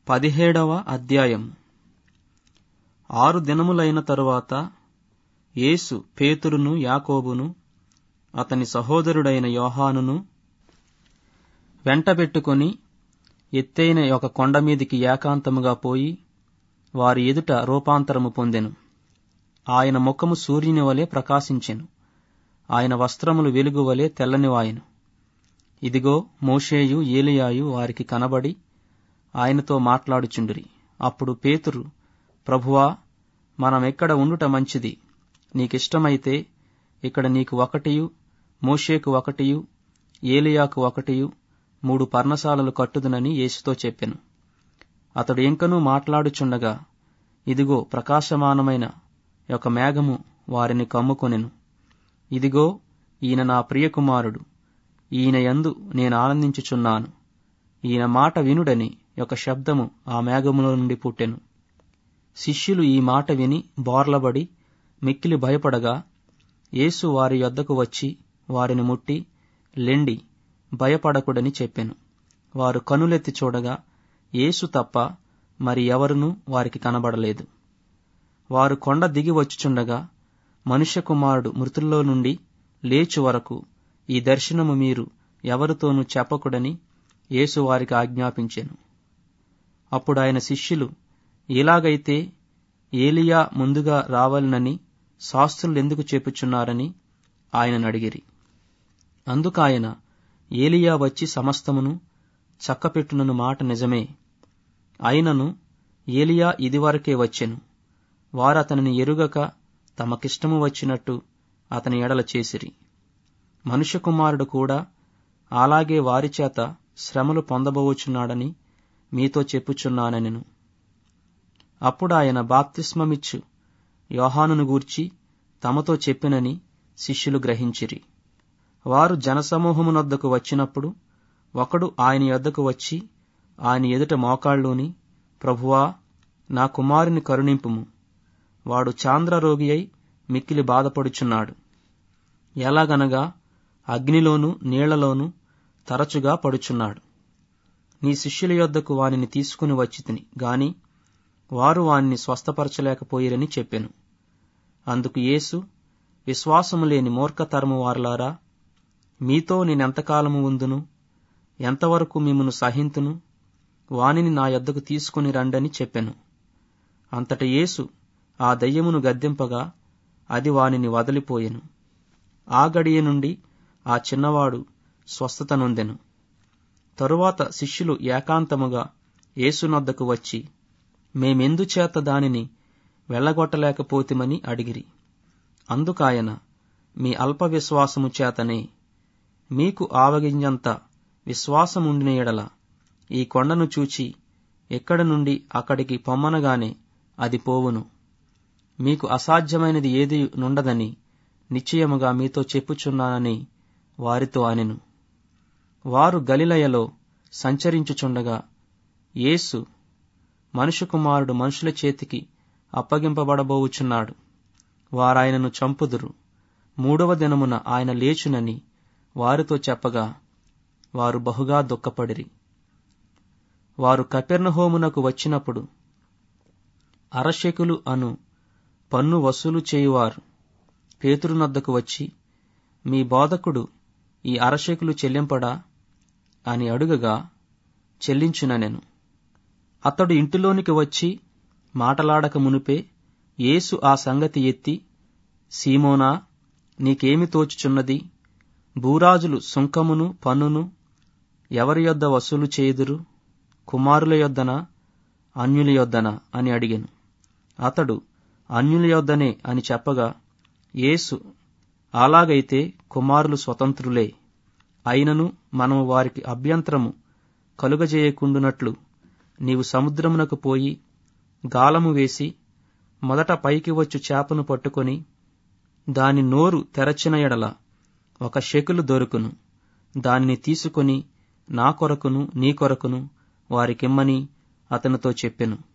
పదిహేడవ అధ్యాయం ఆరు దినములైన తరువాత యేసు పేతురును యాకోబును అతని సహోదరుడైన యోహానును వెంటబెట్టుకొని ఎత్తైన ఒక కొండ మీదికి ఏకాంతముగా పోయి వారి ఎదుట రూపాంతరము పొందెను ఆయన ముఖము సూర్యుని వలె ప్రకాశించెను ఆయన వస్త్రములు వెలుగు వలె తెల్లనివాయెను ఇదిగో మోషేయు ఏలియాయు వారికి కనబడి ఆయనతో మాట్లాడుచుండిరి అప్పుడు పేతురు ప్రభువా మనమెక్కడ ఉండుట మంచిది నీకిష్టమైతే ఇక్కడ నీకు ఒకటియు మోషేకు ఒకటియు ఏలియాకు ఒకటియు మూడు పర్ణశాలలు కట్టుదునని యేసుతో చెప్పెను అతడు ఇంకనూ మాట్లాడుచుండగా ఇదిగో ప్రకాశమానమైన ఒక మేఘము వారిని కమ్ముకొనెను ఇదిగో ఈయన నా ప్రియకుమారుడు ఈయన యందు నేను ఆనందించుచున్నాను ఈయన మాట వినుడని ఒక శబ్దము ఆ మేఘములో నుండి పుట్టెను శిష్యులు ఈ మాట విని బోర్లబడి మిక్కిలి భయపడగా యేసు వారి యొద్దకు వచ్చి వారిని ముట్టి లెండి భయపడకుడని చెప్పెను వారు కనులెత్తి చూడగా యేసు తప్ప మరి ఎవరునూ వారికి కనబడలేదు వారు కొండ దిగి వచ్చుచుండగా మనుష్య కుమారుడు మృతుల్లో నుండి లేచు వరకు ఈ దర్శనము మీరు ఎవరితోనూ చెప్పకుడని యేసు వారికి ఆజ్ఞాపించెను అప్పుడు ఆయన శిష్యులు ఎలాగైతే ఏలియా ముందుగా రావాలనని శాస్త్రులు ఎందుకు చెప్పుచున్నారని ఆయనను అడిగిరి అందుకాయన ఏలియా వచ్చి సమస్తమును చక్కపెట్టునను మాట నిజమే అయినను ఏలియా ఇదివరకే వచ్చెను వారతనిని ఎరుగక తమకిష్టము వచ్చినట్టు అతని ఎడల చేసిరి మనుష్య కుమారుడు కూడా అలాగే వారి చేత శ్రమలు పొందబోచున్నాడని మీతో చెప్పుచున్నానెను అప్పుడు ఆయన బాప్తిస్మమిచ్చు యోహానును గూర్చి తమతో చెప్పినని శిష్యులు గ్రహించిరి వారు జనసమూహమునొద్దకు వచ్చినప్పుడు ఒకడు ఆయన యొద్దకు వచ్చి ఆయన ఎదుట మోకాళ్ళూని ప్రభువా నా కుమారుని కరుణింపుము వాడు చాంద్రరోగి అయి మిక్కిలి బాధపడుచున్నాడు ఎలాగనగా అగ్నిలోను నీళ్లలోను తరచుగా పడుచున్నాడు నీ శిష్యుల యొద్దకు వానిని తీసుకుని వచ్చి తిని గాని వారు వానిని స్వస్థపరచలేకపోయిరని చెప్పెను అందుకు యేసు విశ్వాసము లేని మూర్ఖతరము వారలారా మీతో నేనెంతకాలము ఉందును ఎంతవరకు మిమ్మను సహింతును వానిని నా యొద్దకు తీసుకుని రండని చెప్పెను అంతట యేసు ఆ దయ్యమును గద్దెంపగా అది వానిని వదిలిపోయెను ఆ గడియ నుండి ఆ చిన్నవాడు స్వస్థత నొందెను తరువాత శిష్యులు ఏకాంతముగా యేసునొద్దకు వచ్చి మేమెందుచేత దానిని వెళ్ళగొట్టలేకపోతిమని అడిగిరి అందుకాయన మీ అల్ప విశ్వాసము చేతనే మీకు ఆవగింజంత విశ్వాసముండిన ఎడల ఈ కొండను చూచి ఎక్కడి నుండి అక్కడికి పొమ్మనగానే అది పోవును మీకు అసాధ్యమైనది ఏది నుండదని నిశ్చయముగా మీతో చెప్పుచున్నానని వారితో అనెను వారు గలిలయలో సంచరించుచుండగా యేసు మనుష్య కుమారుడు మనుషుల చేతికి అప్పగింపబడబోవుచున్నాడు వారాయనను చంపుదురు మూడవ దినమున ఆయన లేచునని వారితో చెప్పగా వారు బహుగా దుఃఖపడిరి వారు కపెర్ణహోమునకు వచ్చినప్పుడు అరశకులు అను పన్ను వసూలు చేయువారు పేతురునొద్దకు వచ్చి మీ బోధకుడు ఈ అరశకులు చెల్లింపడా అని అడుగగా చెల్లించుననెను అతడు ఇంటిలోనికి వచ్చి మాటలాడక మునిపే యేసు ఆ సంగతి ఎత్తి సీమోనా నీకేమి తోచుచున్నది భూరాజులు సుంకమును పన్నును ఎవరి యొద్ద వసూలు చేయుదురు కుమారుల యొద్దనా అన్యుల యొద్దనా అని అడిగాను అతడు అన్యుల యొద్దనే అని చెప్పగా యేసు అలాగైతే కుమారులు స్వతంత్రులే అయినను మనము వారికి అభ్యంతరము కలుగజేయకుండునట్లు నీవు సముద్రమునకు పోయి గాలము వేసి మొదట పైకి వచ్చు చేపను పట్టుకొని దాని నోరు తెరచిన ఎడల ఒక షెకులు దొరుకును దానిని తీసుకొని నా కొరకును నీ కొరకును వారికిమ్మని అతనితో చెప్పెను